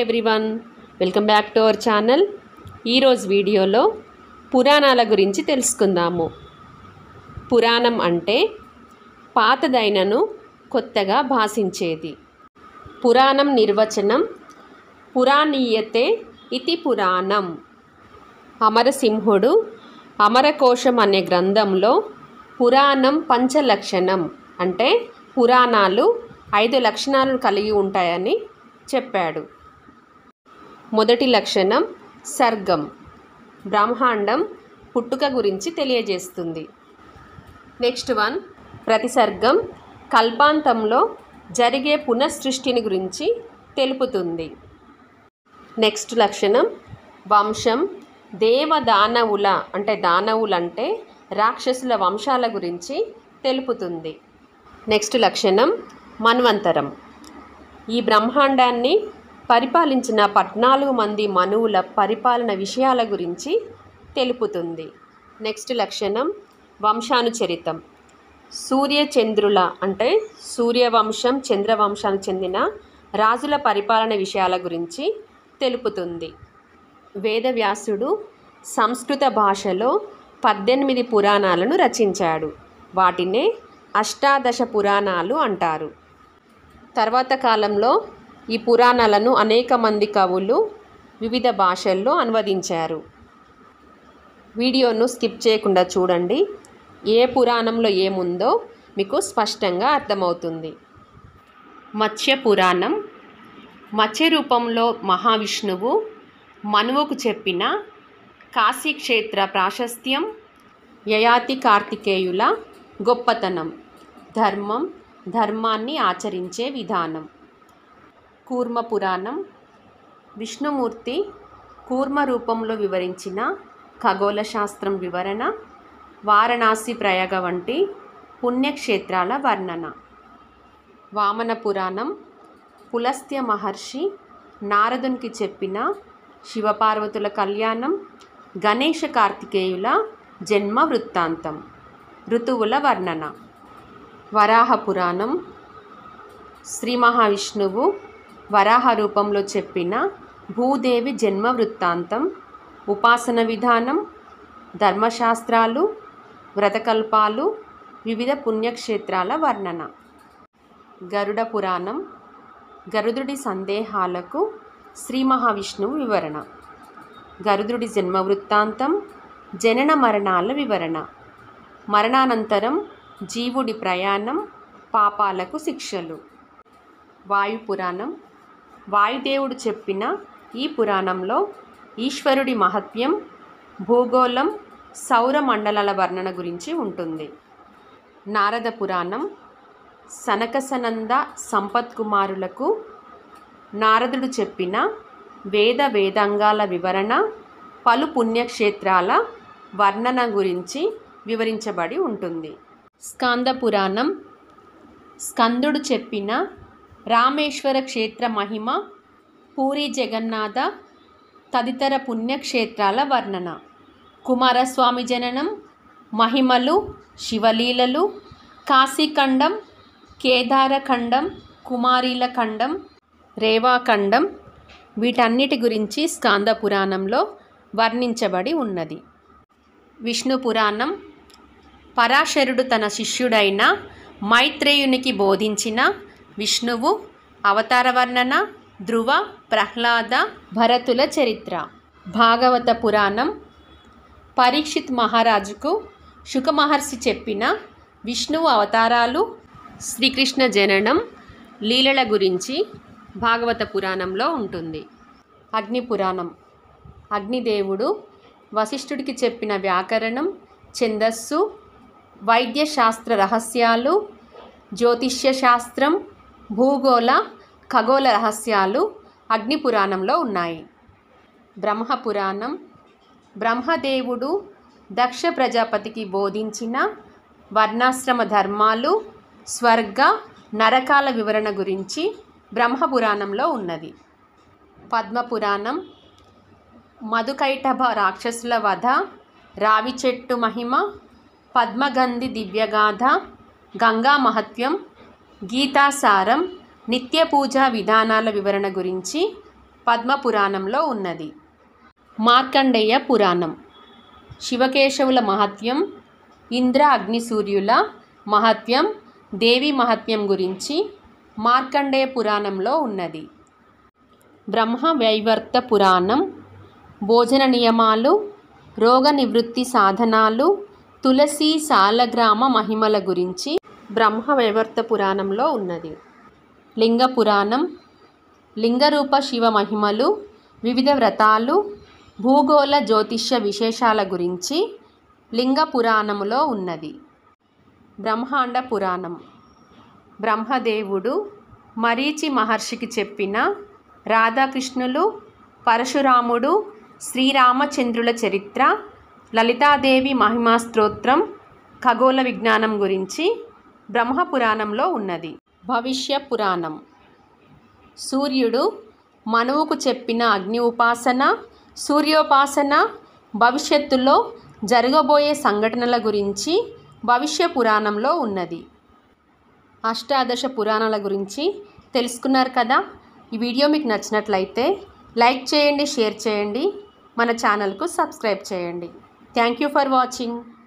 everyone welcome back to our channel ఈరోజు వీడియోలో పురాణాల గురించి తెలుసుకుందాము పురాణం అంటే పాతదైనను కొత్తగా భాషించేది పురాణం నిర్వచనం పురాణీయతే ఇతి పురాణం అమరసింహుడు అమరకోశం అనే గ్రంథంలో పురాణం పంచలక్షణం అంటే పురాణాలు ఐదు లక్షణాలను కలిగి ఉంటాయని చెప్పాడు మొదటి లక్షణం సర్గం బ్రహ్మాండం పుట్టుక గురించి తెలియజేస్తుంది నెక్స్ట్ వన్ ప్రతి సర్గం కల్పాంతంలో జరిగే పునఃసృష్టిని గురించి తెలుపుతుంది నెక్స్ట్ లక్షణం వంశం దేవ దానవుల అంటే దానవులంటే రాక్షసుల వంశాల గురించి తెలుపుతుంది నెక్స్ట్ లక్షణం మన్వంతరం ఈ బ్రహ్మాండాన్ని పరిపాలించిన పద్నాలుగు మంది మనువుల పరిపాలన విషయాల గురించి తెలుపుతుంది నెక్స్ట్ లక్షణం వంశానుచరితం సూర్యచంద్రుల అంటే సూర్యవంశం చంద్రవంశానికి చెందిన రాజుల పరిపాలన విషయాల గురించి తెలుపుతుంది వేదవ్యాసుడు సంస్కృత భాషలో పద్దెనిమిది పురాణాలను రచించాడు వాటినే అష్టాదశ పురాణాలు అంటారు తర్వాత కాలంలో ఈ పురాణాలను అనేక మంది కవులు వివిధ భాషల్లో అనువదించారు వీడియోను స్కిప్ చేయకుండా చూడండి ఏ పురాణంలో ఏముందో మీకు స్పష్టంగా అర్థమవుతుంది మత్స్య పురాణం మత్స్య రూపంలో మహావిష్ణువు మనువుకు చెప్పిన కాశీక్షేత్ర ప్రాశస్త్యం యయాతి కార్తికేయుల గొప్పతనం ధర్మం ధర్మాన్ని ఆచరించే విధానం కూర్మ పురాణం విష్ణుమూర్తి కూర్మ రూపంలో వివరించిన ఖగోళ శాస్త్రం వివరణ వారణాసి ప్రయాగ వంటి పుణ్యక్షేత్రాల వర్ణన వామన పురాణం పులస్త్య మహర్షి నారదునికి చెప్పిన శివపార్వతుల కళ్యాణం గణేష కార్తికేయుల జన్మ వృత్తాంతం ఋతువుల వర్ణన వరాహ పురాణం శ్రీ మహావిష్ణువు వరాహ రూపంలో చెప్పిన భూదేవి జన్మ వృత్తాంతం ఉపాసన విధానం ధర్మశాస్త్రాలు వ్రతకల్పాలు వివిధ పుణ్యక్షేత్రాల వర్ణన గరుడ పురాణం గరుదుడి సందేహాలకు శ్రీ మహావిష్ణువు వివరణ గరుదుడి జన్మ వృత్తాంతం జనన మరణాల వివరణ మరణానంతరం జీవుడి ప్రయాణం పాపాలకు శిక్షలు వాయు పురాణం వాయుదేవుడు చెప్పిన ఈ పురాణంలో ఈశ్వరుడి మహత్యం భూగోళం సౌర మండలాల వర్ణన గురించి ఉంటుంది నారద పురాణం సనకసనంద సంపత్కుమారులకు నారదుడు చెప్పిన వేద వేదాంగాల వివరణ పలు పుణ్యక్షేత్రాల వర్ణన గురించి వివరించబడి ఉంటుంది స్కంద పురాణం స్కందుడు చెప్పిన రామేశ్వర క్షేత్ర మహిమ పూరి జగన్నాథ తదితర పుణ్యక్షేత్రాల వర్ణన కుమారస్వామి జననం మహిమలు శివలీలలు కాశీఖండం కేదారఖండం కుమారీల ఖండం రేవాఖండం వీటన్నిటి గురించి స్కాంద పురాణంలో వర్ణించబడి ఉన్నది విష్ణు పురాణం పరాశరుడు తన శిష్యుడైన మైత్రేయునికి బోధించిన విష్ణువు అవతార వర్ణన ధ్రువ ప్రహ్లాద భరతుల చరిత్ర భాగవత పురాణం పరీక్షిత్ మహారాజుకు శుకమహర్షి చెప్పిన విష్ణువు అవతారాలు శ్రీకృష్ణ జననం లీలల గురించి భాగవత పురాణంలో ఉంటుంది అగ్ని పురాణం అగ్నిదేవుడు వశిష్ఠుడికి చెప్పిన వ్యాకరణం ఛందస్సు వైద్యశాస్త్ర రహస్యాలు జ్యోతిష్య శాస్త్రం భూగోళ ఖగోళ రహస్యాలు అగ్ని పురాణంలో ఉన్నాయి బ్రహ్మ పురాణం బ్రహ్మదేవుడు దక్ష ప్రజాపతికి బోధించిన వర్ణాశ్రమ ధర్మాలు స్వర్గ నరకాల వివరణ గురించి బ్రహ్మపురాణంలో ఉన్నది పద్మపురాణం మధుకైటభ రాక్షసుల వధ రావి చెట్టు మహిమ పద్మగంధి దివ్యగాథ గంగా మహత్యం గీతాసారం నిత్య పూజా విధానాల వివరణ గురించి పద్మ పురాణంలో ఉన్నది మార్కండేయ పురాణం శివకేశవుల మహత్యం ఇంద్ర అగ్ని సూర్యుల మహత్యం దేవి మహత్యం గురించి మార్కండేయ పురాణంలో ఉన్నది బ్రహ్మ వైవర్త పురాణం భోజన నియమాలు రోగ నివృత్తి సాధనాలు తులసి సాలగ్రామ మహిమల గురించి బ్రహ్మ వైవర్త పురాణంలో ఉన్నది లింగ పురాణం లింగరూప శివ మహిమలు వివిధ వ్రతాలు భూగోళ జ్యోతిష్య విశేషాల గురించి లింగ పురాణములో ఉన్నది బ్రహ్మాండ పురాణం బ్రహ్మదేవుడు మరీచి మహర్షికి చెప్పిన రాధాకృష్ణులు పరశురాముడు శ్రీరామచంద్రుల చరిత్ర లలితాదేవి మహిమా స్తోత్రం ఖగోళ విజ్ఞానం గురించి బ్రహ్మపురాణంలో ఉన్నది భవిష్య పురాణం సూర్యుడు మనువుకు చెప్పిన అగ్ని ఉపాసన సూర్యోపాసన భవిష్యత్తులో జరగబోయే సంఘటనల గురించి భవిష్య పురాణంలో ఉన్నది అష్టాదశ పురాణాల గురించి తెలుసుకున్నారు కదా ఈ వీడియో మీకు నచ్చినట్లయితే లైక్ చేయండి షేర్ చేయండి మన ఛానల్కు సబ్స్క్రైబ్ చేయండి థ్యాంక్ యూ ఫర్ వాచింగ్